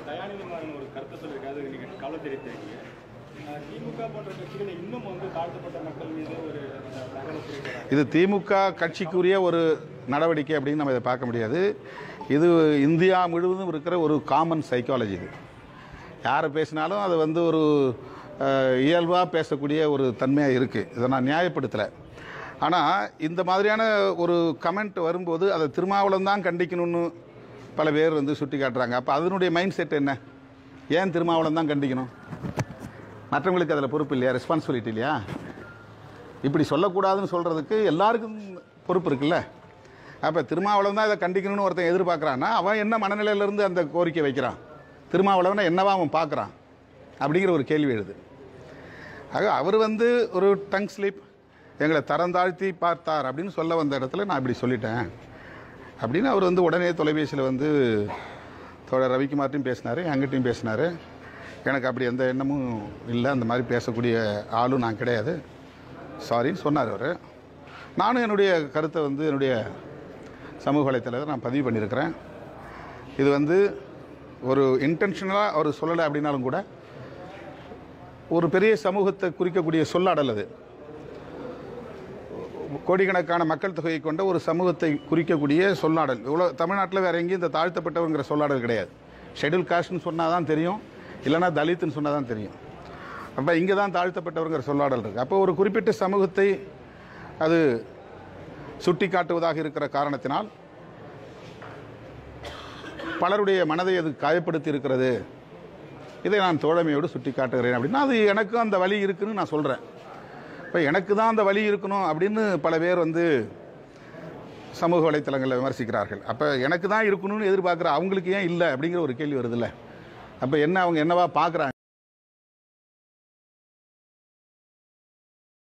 தயாநிதி மாறன் ஒரு கருத்தை சொல்லியிருக்காரு அது நீங்க கவலை தெரிவித்திருக்கீங்க அஹ் திமுக போன்ற கட்சிகள் இன்னும் வந்து தாழ்த்தப்பட்ட மக்கள் மீது ஒரு அந்த தகவலை புரிவிக்கிறாங்க இது திமுக கட்சிக்குரிய ஒரு நடவடிக்கை அப்படின்னு நம்ம இதை பார்க்க முடியாது இது இந்தியா முழுவதும் இருக்கிற ஒரு காமன் சைக்காலஜி இது யாரை பேசினாலும் அது வந்து ஒரு இயல்பாக பேசக்கூடிய ஒரு தன்மையாக இருக்குது இதை நான் நியாயப்படுத்தலை ஆனால் இந்த மாதிரியான ஒரு கமெண்ட் வரும்போது அதை திருமாவளம் தான் கண்டிக்கணும்னு பல பேர் வந்து சுட்டி காட்டுறாங்க அப்போ அதனுடைய மைண்ட் செட் என்ன ஏன் திருமாவளம் தான் கண்டிக்கணும் மற்றவங்களுக்கு அதில் பொறுப்பு இல்லையா ரெஸ்பான்சிபிலிட்டி இல்லையா இப்படி சொல்லக்கூடாதுன்னு சொல்கிறதுக்கு எல்லாருக்கும் பொறுப்பு இருக்குல்ல அப்போ திருமாவளவன் தான் இதை கண்டிக்கணும்னு ஒருத்தன் எதிர்பார்க்குறான்னா அவன் என்ன மனநிலையிலேருந்து அந்த கோரிக்கை வைக்கிறான் திருமாவளவனை என்னவா அவன் பார்க்குறான் அப்படிங்கிற ஒரு கேள்வி எழுது ஆக அவர் வந்து ஒரு டங் ஸ்லீப் எங்களை தரம் தாழ்த்தி பார்த்தார் அப்படின்னு சொல்ல வந்த இடத்துல நான் இப்படி சொல்லிட்டேன் அப்படின்னு அவர் வந்து உடனே தொலைபேசியில் வந்து தோழர் ரவிக்குமார்ட்டையும் பேசினார் என்கிட்டையும் பேசினார் எனக்கு அப்படி எந்த எண்ணமும் இல்லை அந்த மாதிரி பேசக்கூடிய ஆளும் நான் கிடையாது சாரின்னு சொன்னார் அவர் நானும் என்னுடைய கருத்தை வந்து என்னுடைய சமூக வலைத்தளத்தில் நான் பதிவு பண்ணியிருக்கிறேன் இது வந்து ஒரு இன்டென்ஷனலாக அவர் சொல்லலை அப்படின்னாலும் கூட ஒரு பெரிய சமூகத்தை குறிக்கக்கூடிய சொல்லாடல் அது கோடிக்கணக்கான மக்கள் தொகையை கொண்ட ஒரு சமூகத்தை குறிக்கக்கூடிய சொல்லாடல் இவ்வளோ தமிழ்நாட்டில் வேற எங்கேயும் இந்த தாழ்த்தப்பட்டவங்கிற சொல்லாடல் கிடையாது ஷெட்யூல் காஸ்ட்னு சொன்னால் தான் தெரியும் இல்லைன்னா தலித்துன்னு சொன்னால் தான் தெரியும் அப்போ இங்கே தான் தாழ்த்தப்பட்டவங்கிற சொல்லாடல் இருக்குது அப்போ ஒரு குறிப்பிட்ட சமூகத்தை அது சுட்டி காட்டுவதாக இருக்கிற காரணத்தினால் பலருடைய மனதை அது காயப்படுத்தி இருக்கிறது இதை நான் தோழமையோடு சுட்டி காட்டுகிறேன் அப்படின்னா அது எனக்கும் அந்த வழி இருக்குன்னு நான் சொல்கிறேன் இப்போ எனக்கு தான் அந்த வழி இருக்கணும் அப்படின்னு பல பேர் வந்து சமூக வலைத்தளங்களில் விமர்சிக்கிறார்கள் அப்போ எனக்கு தான் இருக்கணும்னு எதிர்பார்க்குற அவங்களுக்கு ஏன் இல்லை அப்படிங்கிற ஒரு கேள்வி வருதுல்ல அப்போ என்ன அவங்க என்னவா பார்க்குறாங்க